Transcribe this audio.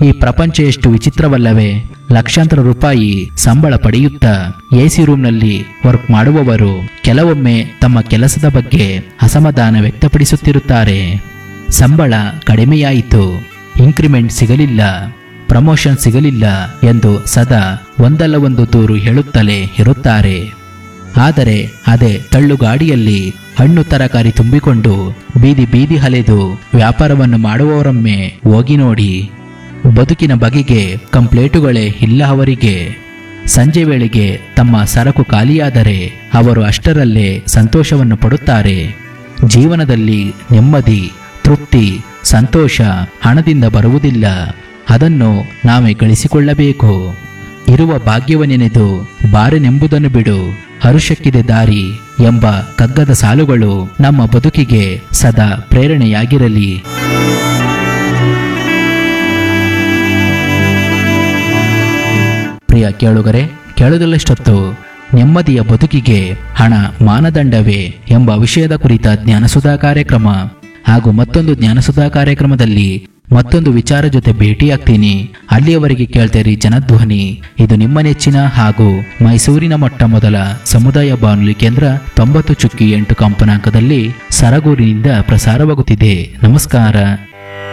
ಈ ಪ್ರಪಂಚ ಎಷ್ಟು ವಿಚಿತ್ರವಲ್ಲವೇ ಲಕ್ಷಾಂತರ ರೂಪಾಯಿ ಸಂಬಳ ಪಡೆಯುತ್ತಾ ಎಸಿ ರೂಮ್ನಲ್ಲಿ ವರ್ಕ್ ಮಾಡುವವರು ಕೆಲವೊಮ್ಮೆ ತಮ್ಮ ಕೆಲಸದ ಬಗ್ಗೆ ಅಸಮಾಧಾನ ವ್ಯಕ್ತಪಡಿಸುತ್ತಿರುತ್ತಾರೆ ಸಂಬಳ ಕಡಿಮೆಯಾಯಿತು ಇನ್ಕ್ರಿಮೆಂಟ್ ಸಿಗಲಿಲ್ಲ ಪ್ರಮೋಷನ್ ಸಿಗಲಿಲ್ಲ ಎಂದು ಸದಾ ಒಂದಲ್ಲ ಒಂದು ದೂರು ಹೇಳುತ್ತಲೇ ಇರುತ್ತಾರೆ ಆದರೆ ಅದೇ ತಳ್ಳುಗಾಡಿಯಲ್ಲಿ ಹಣ್ಣು ತರಕಾರಿ ತುಂಬಿಕೊಂಡು ಬೀದಿ ಬೀದಿ ಅಲೆದು ವ್ಯಾಪಾರವನ್ನು ಮಾಡುವವರೊಮ್ಮೆ ಹೋಗಿ ನೋಡಿ ಬದುಕಿನ ಬಗೆಗೆ ಕಂಪ್ಲೇಟುಗಳೇ ಇಲ್ಲ ಅವರಿಗೆ ಸಂಜೆ ವೇಳೆಗೆ ತಮ್ಮ ಸರಕು ಖಾಲಿಯಾದರೆ ಅವರು ಅಷ್ಟರಲ್ಲೇ ಸಂತೋಷವನ್ನು ಪಡುತ್ತಾರೆ ಜೀವನದಲ್ಲಿ ನೆಮ್ಮದಿ ತೃಪ್ತಿ ಸಂತೋಷ ಹಣದಿಂದ ಬರುವುದಿಲ್ಲ ಅದನ್ನು ನಾವೇ ಗಳಿಸಿಕೊಳ್ಳಬೇಕು ಇರುವ ಭಾಗ್ಯವನ್ನೆನೆದು ಬಾರೆನೆಂಬುದನ್ನು ಬಿಡು ಹರುಷಕ್ಕಿದೆ ದಾರಿ ಎಂಬ ಕಗ್ಗದ ಸಾಲುಗಳು ನಮ್ಮ ಬದುಕಿಗೆ ಸದಾ ಪ್ರೇರಣೆಯಾಗಿರಲಿ ಪ್ರಿಯ ಕೇಳುಗರೆ ಕೇಳುವುದಲ್ಲಷ್ಟೊತ್ತು ನೆಮ್ಮದಿಯ ಬದುಕಿಗೆ ಹಣ ಮಾನದಂಡವೇ ಎಂಬ ವಿಷಯದ ಕುರಿತ ಜ್ಞಾನಸುಧಾ ಕಾರ್ಯಕ್ರಮ ಹಾಗೂ ಮತ್ತೊಂದು ಜ್ಞಾನಸುಧಾ ಕಾರ್ಯಕ್ರಮದಲ್ಲಿ ಮತ್ತೊಂದು ವಿಚಾರ ಜೊತೆ ಭೇಟಿಯಾಗ್ತೀನಿ ಅಲ್ಲಿಯವರೆಗೆ ಕೇಳ್ತೇರಿ ಜನಧ್ವನಿ ಇದು ನಿಮ್ಮ ನೆಚ್ಚಿನ ಹಾಗೂ ಮೈಸೂರಿನ ಮೊಟ್ಟ ಮೊದಲ ಸಮುದಾಯ ಬಾನುಲಿ ಕೇಂದ್ರ ತೊಂಬತ್ತು ಚುಕ್ಕಿ ಎಂಟು ಕಂಪನಾಂಕದಲ್ಲಿ ಸರಗೂರಿನಿಂದ ಪ್ರಸಾರವಾಗುತ್ತಿದೆ ನಮಸ್ಕಾರ